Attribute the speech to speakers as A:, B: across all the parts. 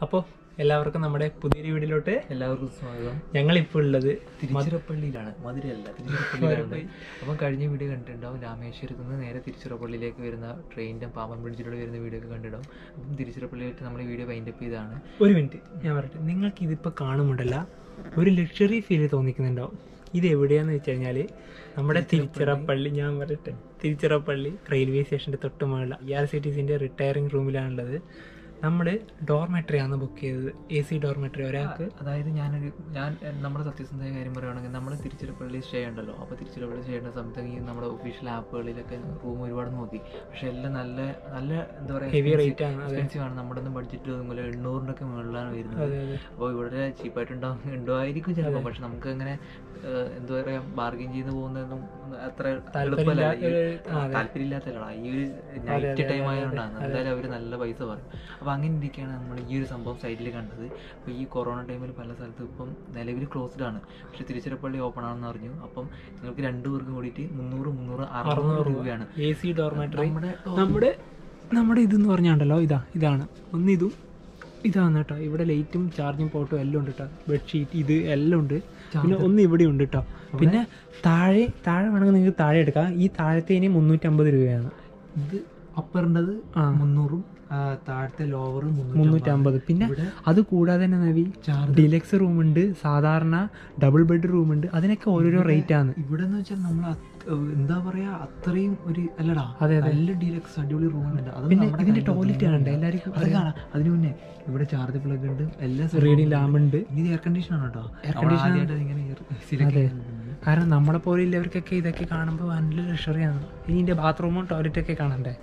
A: അപ്പോൾ എല്ലാവർക്കും നമ്മുടെ പുതിയൊരു വീഡിയോയിലോട്ട്
B: എല്ലാവർക്കും സ്വാഗതം
A: ഞങ്ങളിപ്പോൾ ഉള്ളത്
B: തിരുച്ചിറപ്പള്ളിയിലാണ് മധുരയല്ല തിരുച്ചിറപ്പള്ളിയിലാണ് അപ്പം കഴിഞ്ഞ വീഡിയോ കണ്ടിട്ടുണ്ടാവും രാമേശ്വരത്ത് നിന്ന് നേരെ തിരുച്ചിറപ്പള്ളിയിലേക്ക് വരുന്ന ട്രെയിനിൻ്റെ പാമ്പൻ ബ്രിഡ്ജിലൂടെ വരുന്ന വീഡിയോ ഒക്കെ കണ്ടിട്ടുണ്ടാവും അപ്പം തിരുച്ചിറപ്പള്ളിയായിട്ട് നമ്മൾ ഈ വീഡിയോ വൈൻഡപ്പ് ചെയ്താണ്
A: ഒരു മിനിറ്റ് ഞാൻ പറയട്ടെ നിങ്ങൾക്ക് ഇതിപ്പോൾ കാണുമുണ്ടല്ല ഒരു ലക്ഷറി ഫീൽ തോന്നിക്കുന്നുണ്ടാവും ഇത് എവിടെയാന്ന് വെച്ച് കഴിഞ്ഞാൽ നമ്മുടെ തിരുച്ചിറപ്പള്ളി ഞാൻ പറയട്ടെ തിരുച്ചിറപ്പള്ളി റെയിൽവേ സ്റ്റേഷൻ്റെ തൊട്ട് മുകളിൽ ഇ ആർ സി ടി സിൻ്റെ റിട്ടയറിംഗ് റൂമിലാണുള്ളത് നമ്മൾ ഡോർമെട്രി ആണ് ബുക്ക് ചെയ്തത് എ സി ഡോർമെട്രി ഒരാൾക്ക്
B: അതായത് ഞാനൊരു ഞാൻ എ- നമ്മുടെ സത്യസന്ധമായ കാര്യം പറയുകയാണെങ്കിൽ നമ്മൾ തിരുച്ചിറപ്പള്ളി സ്റ്റേ ഉണ്ടല്ലോ അപ്പോൾ തിരുച്ചിറപ്പള്ളി സ്റ്റേ ചെയ്യുന്ന സമയത്ത് ഈ നമ്മുടെ ഒഫീഷ്യൽ ആപ്പുകളിലൊക്കെ റൂം ഒരുപാട് നോക്കി പക്ഷെ എല്ലാം നല്ല നല്ല എന്താ പറയുക
A: ഹെവി റേറ്റ് ആണ് അതെ
B: എക്സ്പെൻസീവ് ആണ് നമ്മുടെ ഒന്നും ബഡ്ജറ്റ് അതുപോലെ എണ്ണൂറിൻ്റെ ഒക്കെ മുകളിലാണ് വരുന്നത്
A: അതെ അതെ
B: അപ്പോൾ ഇവിടെ ചീപ്പായിട്ടുണ്ടാവും ഉണ്ടായിരിക്കും ചിലപ്പോൾ പക്ഷെ നമുക്ക് അങ്ങനെ ഏഹ്, എന്താ പറയാ ബാർഗിൻ ചെയ്ത് പോകുന്നതൊന്നും അത്ര എളുപ്പമല്ല ഈ ഒരു- ആ, താല്പര്യമില്ലാത്തല്ല ഈ ഒരു നൈറ്റ് ടൈം ആയതുകൊണ്ടാണ് എന്തായാലും അവർ നല്ല പൈസ പറയും അപ്പോൾ അങ്ങനെ ഇരിക്കുകയാണ് നമ്മൾ ഈ ഒരു സംഭവം സൈഡിൽ കണ്ടത് അപ്പോൾ ഈ കൊറോണ ടൈമിൽ പല സ്ഥലത്തും ഇപ്പം നിലവിൽ ക്ലോസ്ഡ് ആണ് പക്ഷെ തിരുച്ചിറപ്പള്ളി ഓപ്പൺ ആണെന്ന് അറിഞ്ഞു അപ്പം നിങ്ങൾക്ക് രണ്ടു പേർക്കും കൂടിയിട്ട് മുന്നൂറ് മുന്നൂറ് അറുന്നൂറ് രൂപയാണ്
A: എ സി ഡോർമെട്രി
B: നമ്മുടെ
A: നമ്മുടെ നമ്മുടെ ഇതെന്ന് പറഞ്ഞാണ്ടല്ലോ ഇതാ ഇതാണ് ഒന്ന് ഇതും ഇതാണ് കേട്ടോ ഇവിടെ ലൈറ്റും ചാർജിങ് പോർട്ടും എല്ലാം ഉണ്ട് കേട്ടോ ബെഡ്ഷീറ്റ് ഇത് എല്ലാം ഉണ്ട് പിന്നെ ഒന്ന് ഇവിടെ ഉണ്ട് കേട്ടോ പിന്നെ താഴെ താഴെ വേണമെങ്കിൽ നിങ്ങൾക്ക് താഴെ എടുക്കാം ഈ താഴത്തേന് മുന്നൂറ്റമ്പത് രൂപയാണ്
B: ഇത് അപ്പറിൻ്റെത്
A: ആ.
B: മുന്നൂറും ആ, താഴത്തെ ലോവർ
A: മുന്നൂറ്റമ്പത് പിന്നെ അത് കൂടാതെ തന്നെ നവി ഡിലക്സ് റൂം ഉണ്ട് സാധാരണ ഡബിൾ ബെഡ് റൂം ഉണ്ട് അതിനൊക്കെ ഓരോരോ റേറ്റ് ആണ്
B: ഇവിടെ എന്ന് വെച്ചാൽ നമ്മൾ എന്താ പറയാ അത്രയും ഒരു അല്ലടാ
A: അതെ,
B: നല്ല ഡീലക്സ് അടിപൊളി റൂം ഉണ്ട് അത്
A: പിന്നെ
B: നമ്മുടെ
A: ഇതിന്റെ
B: കാര്യത്തിൽ
A: ടോയ്ലറ്റ്
B: ഒന്നും
A: കാണണ്ടേ
B: ഇല്ല.
A: എല്ലാവർക്കും
B: അത് കാണാം അതിന് മുന്നേ ഇവിടെ ചാർജ് പ്ലഗ് ഉണ്ട് എല്ലാ
A: റീഡിംഗ് ലാമ്പ് ഉണ്ട്
B: ഇത് എയർ കണ്ടീഷൻ ആണ് കേട്ടോ
A: Air
B: നമ്മൾ
A: condition
B: ആദ്യമായിട്ട് ഇങ്ങനെ air-
A: അതെ കാരണം നമ്മളെ പോലെ ഉള്ളവർക്കൊക്കെ ഇതൊക്കെ കാണുമ്പോൾ നല്ല ലക്ഷറിയാണ് ഇനി ഇതിന്റെ ബാത്റൂമും ടോയ്ലറ്റൊക്കെ കാണണ്ടേ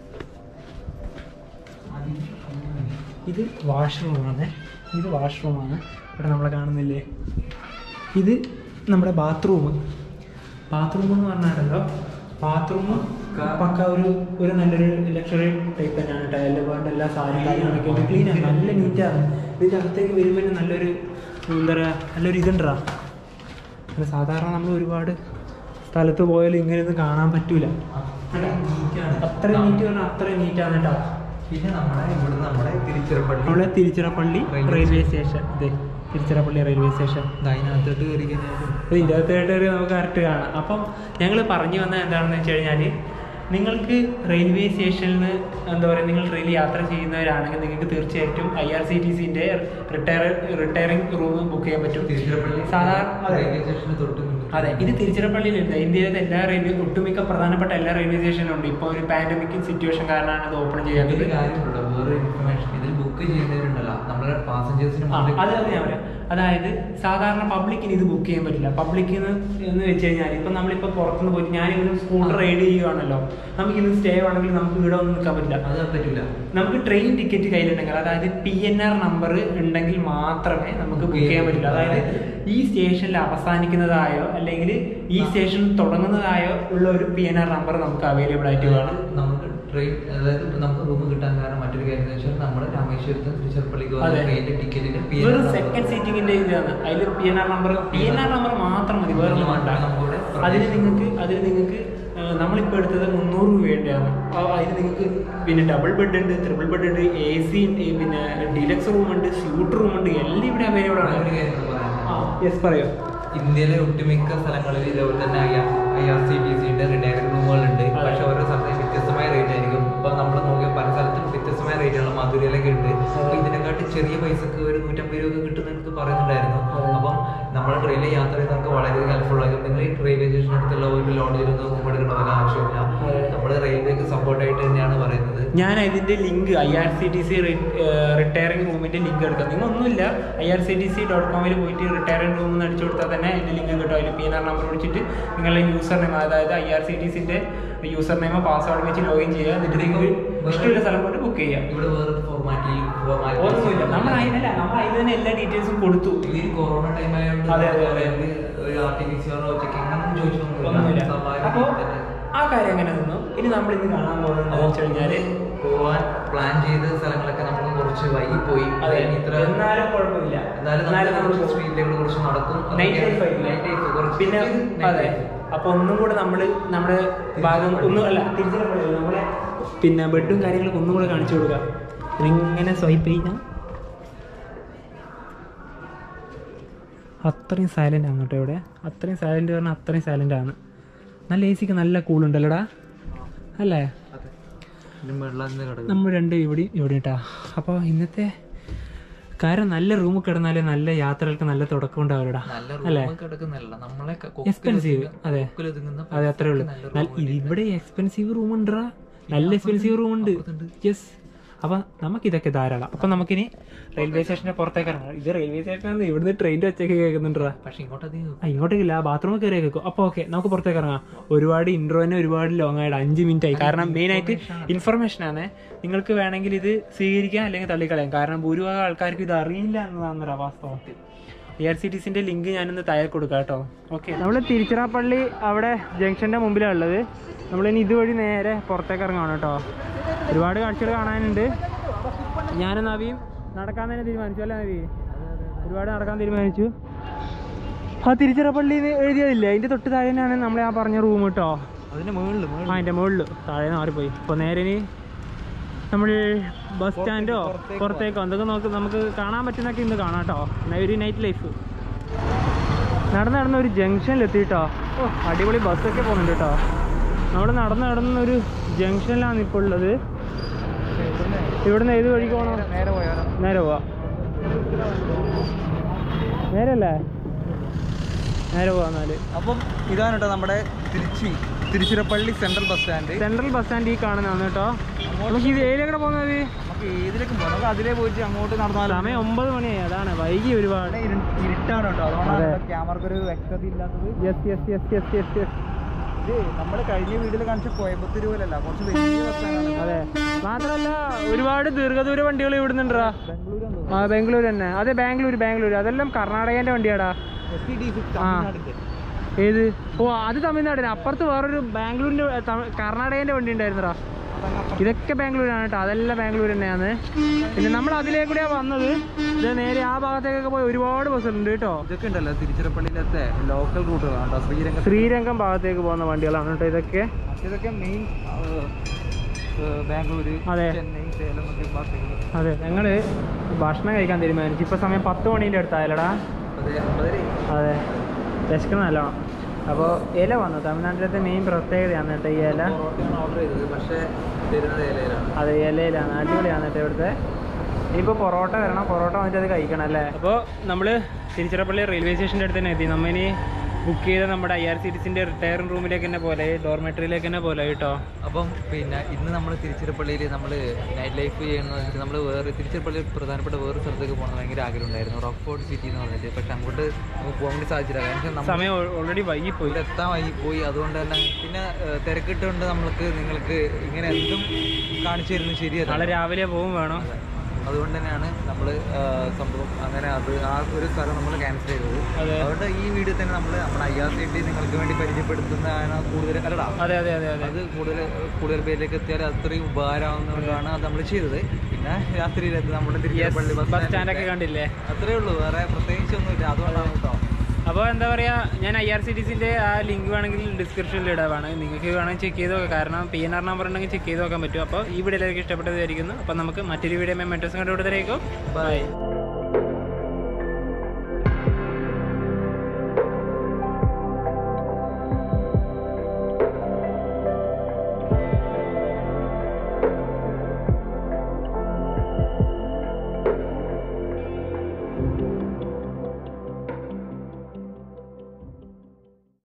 A: ഇത് വാഷ്റൂമാണ് ഇത് വാഷ്റൂമാണ് ഇവിടെ നമ്മളെ കാണുന്നില്ലേ ഇത് നമ്മുടെ ബാത്റൂം ബാത്റൂം എന്ന് പറഞ്ഞാലല്ലോ ബാത്റൂം പക്ക ഒരു ഒരു നല്ലൊരു ലക്ഷറി ടൈപ്പ് തന്നെയാണ് ടൈല് വേണ്ട എല്ലാ സാധനങ്ങളും ക്ലീനാണ് നല്ല നീറ്റാണ് ഇതിൻ്റെ അകത്തേക്ക് വരുമ്പോൾ തന്നെ നല്ലൊരു എന്താ പറയുക നല്ലൊരു ഇതുണ്ടാ അല്ല സാധാരണ നമ്മൾ ഒരുപാട് സ്ഥലത്ത് പോയാലും ഇങ്ങനെയൊന്നും കാണാൻ പറ്റൂല അത്ര നീറ്റ് പറഞ്ഞാൽ അത്ര നീറ്റാണ് കേട്ടോ
B: പിന്നെ നമ്മുടെ ഇവിടെ നമ്മുടെ തിരുച്ചിറപ്പള്ളി
A: നമ്മളെ തിരുച്ചിറപ്പള്ളി
B: Railway
A: റെയിൽവേ സ്റ്റേഷൻ അതെ തിരുച്ചിറപ്പള്ളി റെയിൽവേ സ്റ്റേഷൻ
B: അതിനകത്തോട്ട് കയറി കഴിഞ്ഞാൽ
A: ഒരു ഇരുപത്തേട്ട് വരെ നമുക്ക് കറക്റ്റ് കാണാം അപ്പം ഞങ്ങൾ പറഞ്ഞു വന്നത് എന്താണെന്ന് വെച്ച് കഴിഞ്ഞാൽ നിങ്ങൾക്ക് റെയിൽവേ സ്റ്റേഷനിൽ നിന്ന് എന്താ പറയുക നിങ്ങൾ റെയിൽ യാത്ര ചെയ്യുന്നവരാണെങ്കിൽ നിങ്ങൾക്ക് തീർച്ചയായിട്ടും ഐ ആർ സി ടി സിൻ്റെ റിട്ടയർ റിട്ടയറിംഗ് റൂം ബുക്ക് ചെയ്യാൻ പറ്റും
B: തിരുച്ചിറപ്പള്ളി
A: സാധാരണ അതെ.
B: റെയിൽവേ സ്റ്റേഷന് തൊട്ട് മുന്നിൽ.
A: അതെ ഇത് തിരുച്ചിറപ്പള്ളിയിലുണ്ട് ഇന്ത്യയിലെ എല്ലാ റെയിൽവേ ഒട്ടുമിക്ക പ്രധാനപ്പെട്ട എല്ലാ റെയിൽവേ സ്റ്റേഷനും ഉണ്ട് ഇപ്പോൾ ഒരു പാൻഡമിക് സിറ്റുവേഷൻ കാരണമാണ് ഇത് ഓപ്പൺ ചെയ്യാത്തത്
B: ഒരു കാര്യമുണ്ടോ വേറെ ഇൻഫർമേഷൻ ഇതിൽ ബുക്ക് ചെയ്യുന്നവരുണ്ടല്ലോ നമ്മുടെ പാസഞ്ചേഴ്സിന്
A: ആ, അത് അത് ഞാൻ പറയാം അതായത് സാധാരണ പബ്ലിക്കിന് ഇത് ബുക്ക് ചെയ്യാൻ പറ്റില്ല പബ്ലിക്കിന് എന്ന് വെച്ച് കഴിഞ്ഞാൽ ഇപ്പം നമ്മളിപ്പോൾ പുറത്തുനിന്ന് പോയിട്ട് ഞാനിങ്ങനെ സ്കൂട്ടർ റൈഡ് ചെയ്യുവാണല്ലോ നമുക്ക് ഇന്ന് സ്റ്റേ ആണെങ്കിൽ നമുക്ക് ഇവിടെ ഒന്നും നിൽക്കാൻ പറ്റില്ല
B: അത് പറ്റില്ല
A: നമുക്ക് ട്രെയിൻ ടിക്കറ്റ് കയ്യിലുണ്ടെങ്കിൽ അതായത് പി എൻ ആർ നമ്പർ ഉണ്ടെങ്കിൽ മാത്രമേ നമുക്ക് ബുക്ക് ചെയ്യാൻ പറ്റില്ല അതായത് ഈ സ്റ്റേഷനിൽ അവസാനിക്കുന്നതായോ അല്ലെങ്കിൽ ഈ സ്റ്റേഷൻ തുടങ്ങുന്നതായോ ഉള്ള ഒരു പി എൻ ആർ നമ്പർ നമുക്ക് അവൈലബിൾ ആയിട്ട് വേണം
B: നമുക്ക് ട്രെയിൻ അതായത് ഇപ്പൊ നമുക്ക് റൂം കിട്ടാൻ കാരണം മറ്റൊരു കാര്യം എന്ന് വെച്ചാൽ നമ്മുടെ രാമേശ്വരത്ത് തിരുച്ചിറപ്പള്ളിക്ക്
A: അതെ.
B: വന്ന ട്രെയിനിന്റെ ടിക്കറ്റിന്റെ പി
A: വെറും സെക്കൻഡ് സീറ്റിംഗിന്റെ ഇതാണ് അതിൽ P N R number P N R number മാത്രം മതി വേറെ ഒന്നും വേണ്ട
B: നമുക്കിവിടെ
A: അതിന് നിങ്ങൾക്ക് അതിന് നിങ്ങൾക്ക് ഏഹ്, നമ്മളിപ്പോൾ എടുത്തത് മുന്നൂറ് രൂപയുടെയാണ് അപ്പോൾ അതിന് നിങ്ങൾക്ക് പിന്നെ ഡബിൾ ബെഡ് ഉണ്ട് ട്രിപ്പിൾ ബെഡ് ഉണ്ട് എ സി പിന്നെ ഡീലക്സ് റൂം ഉണ്ട് സ്യൂട്ട് റൂം ഉണ്ട് എല്ലാം ഇവിടെ അവൈലബിൾ ആണ്
B: ഒരു കാര്യം എന്ന് പറയാൻ
A: ആ യെസ് പറയോ
B: ഇന്ത്യയിലെ ഒട്ടുമിക്ക സ്ഥലങ്ങളിൽ ഇതേപോലെ തന്നെ ഐ ആർ സി ടി സിന്റെ റിട്ടയറിംഗ് റൂമുകളുണ്ട്
A: അതെ.
B: പക്ഷെ ഓരോ സ്ഥലത്തും വ്യത്യസ്തമായ റേറ്റ് ആയിരിക്കും ഇപ്പൊ നമ്മൾ നോക്കിയ പല സ്ഥലത്തും വ്യത്യസ്തമായ റേറ്റുകൾ മധുരയിലൊക്കെ ഉണ്ട് അപ്പൊ ഇതിനെക്കാട്ടി ചെറിയ പൈസക്ക് ഒരു നൂറ്റമ്പത് രൂപ കിട്ടുന്നെനിക്ക് പറയുന്നുണ്ടായിരുന്നു
A: അതെ.
B: അപ്പം നമ്മൾ ട്രെയിനിൽ യാത്ര ചെയ്യുന്നവർക്ക് വളരെ ഹെൽപ്ഫുൾ ആയിരിക്കും നിങ്ങൾ ഈ റെയിൽവേ സ്റ്റേഷൻ അടുത്തുള്ള ഒരു ലോഡ്ജിലൊന്നും റൂം എടുക്കേണ്ട വല്ല ആവശ്യമില്ല
A: അതെ.
B: നമ്മൾ റെയിൽവേക്ക് സപ്പോർട്ടായിട്ട് തന്നെയാണ് പറയുന്നത്
A: ഞാൻ ഇതിന്റെ link I R C T C retiring റൂമിന്റെ ലിങ്ക് എടുക്കാം നിങ്ങൾ ഒന്നുമില്ല I R C T C dot കോമിൽ പോയിട്ട് റിട്ടയറിംഗ് റൂം എന്ന് അടിച്ചു കൊടുത്താൽ തന്നെ അതിന്റെ ലിങ്ക് കിട്ടും അതിൽ പി എൻ ആർ നമ്പർ വിളിച്ചിട്ട് നിങ്ങളുടെ യൂസർ നെയിം അതായത് ഐ ആർ സി ടി സിന്റെ യൂസർ നെയിമോ പാസ്വേഡ് വെച്ച് ലോഗിൻ ചെയ്യുക എന്നിട്ട് നിങ്ങൾക്ക് ഇഷ്ടമുള്ള സ്ഥലം പോയിട്ട് ബുക്ക് ചെയ്യാം
B: ഇവിടെ വേറൊരു ഫോർമാറ്റ്
A: ഒന്നുമില്ല നമ്മൾ അതിനല്ല നമ്മൾ അതിൽ തന്നെ എല്ലാ ഡീറ്റെയിൽസും കൊടുത്തു
B: ഈ കൊറോണ ടൈം ആയതുകൊണ്ട്
A: അതെ, അതെ, അതെ.
B: ഒരു ആർ ടി പി സി ആറോ ചെക്കിംഗ് ഒന്നും
A: ഒന്നുമില്ല
B: ചോദിച്ചൊന്നുമില്ല
A: അപ്പോൾ
B: തന്നെ
A: ആ കാര്യം അങ്ങനെ നിന്നു ഇനി നമ്മൾ ഇന്ന് കാണാൻ പോകുന്നത് എന്താണെന്ന് വെച്ച് കഴിഞ്ഞാൽ
B: പോവാൻ പ്ലാൻ ചെയ്ത സ്ഥലങ്ങളൊക്കെ നമ്മൾ കുറച്ച് വൈകി പോയി
A: അതെ
B: അതിന് ഇത്ര
A: എന്നാലും കുഴപ്പമില്ല
B: എന്നാലും
A: എന്നാലും
B: നമ്മൾ
A: നമ്മൾ
B: സ്പീഡിലേക്ക് കുറച്ച് നടക്കും
A: നൈറ്റ് ലൈഫ്
B: നൈറ്റ് ലൈഫ് കുറച്ച്
A: പിന്നെ
B: night
A: അതെ
B: life.
A: അപ്പൊ ഒന്നും കൂടെ നമ്മള് നമ്മുടെ ഭാഗം ഒന്നും അല്ല തിരിച്ചിറപ്പള്ളിയല്ല നമ്മളെ പിന്നെ ബെഡും കാര്യങ്ങളൊക്കെ ഒന്നും കൂടെ കാണിച്ചു കൊടുക്കാം ഇങ്ങനെ സ്വൈപ്പ് ചെയ്യാം അത്രയും സൈലൻ്റ് ആണ് കേട്ടോ ഇവിടെ അത്രയും സൈലൻ്റ് പറഞ്ഞാൽ അത്രയും സൈലൻ്റ് ആണ് നല്ല എ സിക്ക് നല്ല കൂളുണ്ടല്ലോടാ അല്ലേ
B: അതെ ഇതിന് വെള്ളം കിടക്കും
A: നമ്മൾ രണ്ട് ഇവിടെ ഇവിടെ ഇട്ടാ അപ്പോൾ ഇന്നത്തെ കാരണം നല്ല റൂമിൽ കിടന്നാലേ നല്ല യാത്രകൾക്ക് നല്ല തുടക്കം ഉണ്ടാവില്ലടാ
B: നല്ല റൂം കിടക്കുന്നല്ല നമ്മളെ
A: എക്സ്പെൻസീവ് അതെ
B: ഒതുങ്ങുന്ന
A: അതെ അത്രേ ഉള്ളൂ നല്ല- ഇവിടെ എക്സ്പെൻസീവ് റൂം ഉണ്ടടാ നല്ല എക്സ്പെൻസീവ് റൂം ഉണ്ട് യെസ് അപ്പൊ നമുക്ക് ഇതൊക്കെ ധാരാളം അപ്പൊ നമുക്കിനി റെയിൽവേ സ്റ്റേഷന്റെ പുറത്തേക്ക് ഇറങ്ങാം ഇത് റെയിൽവേ സ്റ്റേഷനാണ് ഇവിടുന്ന് ട്രെയിൻ്റെ ഒച്ചയൊക്കെ കേൾക്കുന്നുണ്ടാ
B: പക്ഷെ ഇങ്ങോട്ട് അധികം
A: ആ ഇങ്ങോട്ടേക്കില്ല ബാത്റൂമിൽ കയറി കേൾക്കും അപ്പോൾ ഓക്കെ നമുക്ക് പുറത്തേക്ക് ഇറങ്ങാം ഒരുപാട് ഇൻട്രോ തന്നെ ഒരുപാട് ലോങ് ആയിട്ട് അഞ്ച് മിനിറ്റ് ആയി കാരണം മെയിൻ ആയിട്ട് ഇൻഫർമേഷൻ ആണ് നിങ്ങൾക്ക് വേണമെങ്കിൽ ഇത് സ്വീകരിക്കാം അല്ലെങ്കിൽ തള്ളിക്കളയാം കാരണം ഭൂരിഭാഗം ആൾക്കാർക്ക് ഇത് അറിയില്ല എന്നതാണ് വാസ്തവത്തിൽ എ ആർ സി ടി സിന്റെ ലിങ്ക് ഞാനൊന്ന് താഴെ കൊടുക്കാം കേട്ടോ ഓക്കെ നമ്മൾ തിരുച്ചിറപ്പള്ളി അവിടെ ജംഗ്ഷന്റെ മുമ്പിലാണ് ഉള്ളത് നമ്മളിനി ഇതുവഴി നേരെ പുറത്തേക്ക് ഇറങ്ങാണ് കേട്ടോ ഒരുപാട് കാഴ്ചകൾ കാണാനുണ്ട് ഞാനും നവിയും നടക്കാൻ തന്നെ തീരുമാനിച്ചു അല്ലേ നവി ഒരുപാട് നടക്കാൻ തീരുമാനിച്ചു ആ തിരുച്ചിറപ്പള്ളിന്ന് എഴുതിയതില്ലേ അതിന്റെ തൊട്ട് താഴെ തന്നെയാണ് നമ്മളെ ആ പറഞ്ഞ റൂം കേട്ടോ
B: അതിന്റെ മുകളിൽ
A: ആ അതിന്റെ മുകളിൽ താഴെ മാറിപ്പോയി അപ്പോൾ നേരെ ഇനി നമ്മൾ ബസ് സ്റ്റാൻഡോ പുറത്തേക്കോ എന്തൊക്കെ നോക്ക് നമുക്ക് കാണാൻ പറ്റുന്നൊക്കെ ഇന്ന് കാണാം കേട്ടോ ഒരു നൈറ്റ് ലൈഫ് നടന്ന് നടന്ന് ഒരു ജംഗ്ഷനിലെത്തിട്ടോ ഓ അടിപൊളി ബസ്സൊക്കെ പോകുന്നുണ്ട് കേട്ടോ നമ്മൾ നടന്ന് നടന്ന ഒരു ജംഗ്ഷനിലാണ് ഇപ്പോൾ ഉള്ളത് ഇവിടുന്ന് ഏത് വഴിക്ക് പോകണം
B: നേരെ പോയാലോ
A: നേരെ പോവാ നേരെ അല്ലേ നേരെ പോവാ എന്നാല്
B: അപ്പം ഇതാണ് കേട്ടോ നമ്മുടെ Trichy Tiruchirappalli central bus stand
A: central bus stand ഈ കാണുന്നതാണ് കേട്ടോ നമുക്ക് ഇത് ഏരിയ പോകുന്നത്
B: നമുക്ക് ഏതിലേക്കും പോകാം നമുക്ക് അതിലേ പോയിട്ട് അങ്ങോട്ട് നടന്നാലും
A: സമയം ഒമ്പത് മണിയായി അതാണ് വൈകി ഒരുപാട്
B: ഇരുട്ടാണ് കേട്ടോ
A: അതെ.
B: ക്യാമറക്ക് ഒരു വ്യക്തത ഇല്ലാത്തത്
A: yes yes yes yes yes yes
B: ഇത് നമ്മൾ കഴിഞ്ഞ വീട്ടിൽ കാണിച്ച കോയമ്പത്തൂർ പോലല്ല കുറച്ച് വലിയ ബസ്സാണ്
A: അതെ മാത്രമല്ല ഒരുപാട് ദീർഘദൂര വണ്ടികൾ ഇവിടുന്നുണ്ടാ
B: ബാംഗ്ലൂർ
A: ആ ബാംഗ്ലൂർ തന്നെ അതെ ബാംഗ്ലൂർ ബാംഗ്ലൂർ അതെല്ലാം കർണാടകേന്റെ വണ്ടിയാടാ
B: എസ് സി ഡി
A: ആ. ഏത് ഓ അത് തമിഴ്നാടിന് അപ്പുറത്ത് വേറൊരു ബാംഗ്ലൂരിന്റെ തമി- കർണാടകേന്റെ വണ്ടി ഉണ്ടായിരുന്നടാ ഇതൊക്കെ ബാംഗ്ലൂരാണ് കേട്ടോ അതെല്ലാം ബാംഗ്ലൂർ തന്നെയാണ് പിന്നെ നമ്മൾ അതിലേ കൂടെയാണ് വന്നത് ഇത് നേരെ ആ ഭാഗത്തേക്കൊക്കെ പോയി ഒരുപാട് ബസ്സുണ്ട് കേട്ടോ
B: ഇതൊക്കെ ഉണ്ടല്ലോ തിരുച്ചിറപ്പള്ളിയിലത്തെ ലോക്കൽ റൂട്ടുകളാണ് കേട്ടോ ശ്രീരംഗം
A: ശ്രീരംഗം ഭാഗത്തേക്ക് പോകുന്ന വണ്ടികളാണ് കേട്ടോ ഇതൊക്കെ
B: മറ്റേതൊക്കെ മെയിൻ ബാംഗ്ലൂര്
A: അതെ.
B: ചെന്നൈ സേലം ഒക്കെ ഭാഗത്തേക്ക്
A: അതെ ഞങ്ങള് ഭക്ഷണം കഴിക്കാൻ തീരുമാനിച്ചു ഇപ്പൊ സമയം പത്ത് മണീൻ്റെ അടുത്തായാലടാ
B: അതെ ഒമ്പതര
A: അതെ വിശക്കണം നല്ലോണം അപ്പോൾ ഇല വന്നു തമിഴ്നാട്ടിലത്തെ മെയിൻ പ്രത്യേകതയാണ് കേട്ടോ ഈ ഇല
B: പൊറോട്ടയാണ് ഓർഡർ ചെയ്തത് പക്ഷേ തരുന്നത് ഇലയിലാണ്
A: അതെ ഇലയിലാണ് അടിപൊളിയാണ് കേട്ടോ ഇവിടുത്തെ ഇനിയിപ്പോൾ പൊറോട്ട വരണം പൊറോട്ട വന്നിട്ട് അത് കഴിക്കണം അല്ലേ അപ്പോൾ നമ്മൾ തിരുച്ചിറപ്പള്ളി റെയിൽവേ സ്റ്റേഷൻ്റെ അടുത്ത് തന്നെ എത്തി നമ്മ ഇനി ബുക്ക് ചെയ്ത നമ്മുടെ ഐ ആർ സി ടി സിൻ്റെ റിട്ടയറിംഗ് റൂമിലേക്ക് തന്നെ പോലെ ഡോർമെറ്ററിയിലേക്ക് തന്നെ പോലെ കേട്ടോ
B: അപ്പം പിന്നെ ഇന്ന് നമ്മൾ തിരുച്ചിറപ്പള്ളിയിൽ നമ്മൾ നൈറ്റ് ലൈഫ് ചെയ്യുന്നത് വെച്ചിട്ട് നമ്മൾ വേറെ തിരുച്ചിറപ്പള്ളി പ്രധാനപ്പെട്ട വേറെ സ്ഥലത്തേക്ക് പോകണം ഭയങ്കര ആഗ്രഹം ഉണ്ടായിരുന്നു റോക്ക്ഫോർഡ് സിറ്റി എന്ന് പറഞ്ഞിട്ട് പക്ഷെ അങ്ങോട്ട് നമുക്ക് പോകാൻ വേണ്ടി സാധിച്ചില്ല കാരണം നമ്മൾ
A: സമയം ഓൾറെഡി വൈകിപ്പോയി
B: ഇവിടെ എത്താൻ വൈകി പോയി അതുകൊണ്ട് തന്നെ പിന്നെ ഏഹ്, തിരക്കിട്ടുകൊണ്ട് നമ്മൾക്ക് നിങ്ങൾക്ക് ഇങ്ങനെ എന്തും കാണിച്ചു തരുന്നത് ശരിയല്ല
A: നാളെ രാവിലെ പോകും വേണം
B: അതുകൊണ്ട് തന്നെയാണ് നമ്മൾ സംഭവം അങ്ങനെ അത് ആ ഒരു സ്ഥലം നമ്മൾ ക്യാൻസൽ ചെയ്തത്
A: അതെ
B: അതുകൊണ്ട് ഈ വീഡിയോ തന്നെ നമ്മൾ നമ്മുടെ ഐ ആർ സി ടി നിങ്ങൾക്ക് വേണ്ടി പരിചയപ്പെടുത്തുന്നതാണ് കൂടുതൽ അല്ലടാ
A: അതെ അതെ അതെ അതെ
B: അത് കൂടുതൽ കൂടുതൽ പേരിലേക്ക് എത്തിയാൽ അത്രയും ഉപകാരമാവുന്നതുകൊണ്ടാണ് അത് നമ്മൾ ചെയ്തത് പിന്നെ രാത്രിയിലെത്തി നമ്മുടെ തിരുച്ചിറപ്പള്ളി ബസ്
A: ബസ്
B: സ്റ്റാൻഡ്
A: സ്റ്റാൻഡൊക്കെ കണ്ടില്ലേ
B: അത്രേ ഉള്ളൂ വേറെ പ്രത്യേകിച്ചൊന്നുമില്ല അതുകൊണ്ടാണ് കേട്ടോ
A: അപ്പോൾ എന്താ പറയുക ഞാൻ ഐ ആർ സി ടി സിൻ്റെ ആ ലിങ്ക് വേണമെങ്കിൽ ഡിസ്ക്രിപ്ഷനിൽ ഇടാവാണ് നിങ്ങൾക്ക് വേണമെങ്കിൽ ചെക്ക് ചെയ്ത് നോക്കാം കാരണം പി എൻ ആർ നമ്പർ ഉണ്ടെങ്കിൽ ചെക്ക് ചെയ്ത് നോക്കാൻ പറ്റും അപ്പോൾ ഈ വീഡിയോ എല്ലാവർക്കും ഇഷ്ടപ്പെട്ടതായിരിക്കുന്നു അപ്പോൾ നമുക്ക് മറ്റൊരു വീഡിയോ മെറ്റോസ് കണ്ടുപിടുത്തരേക്കും ബൈ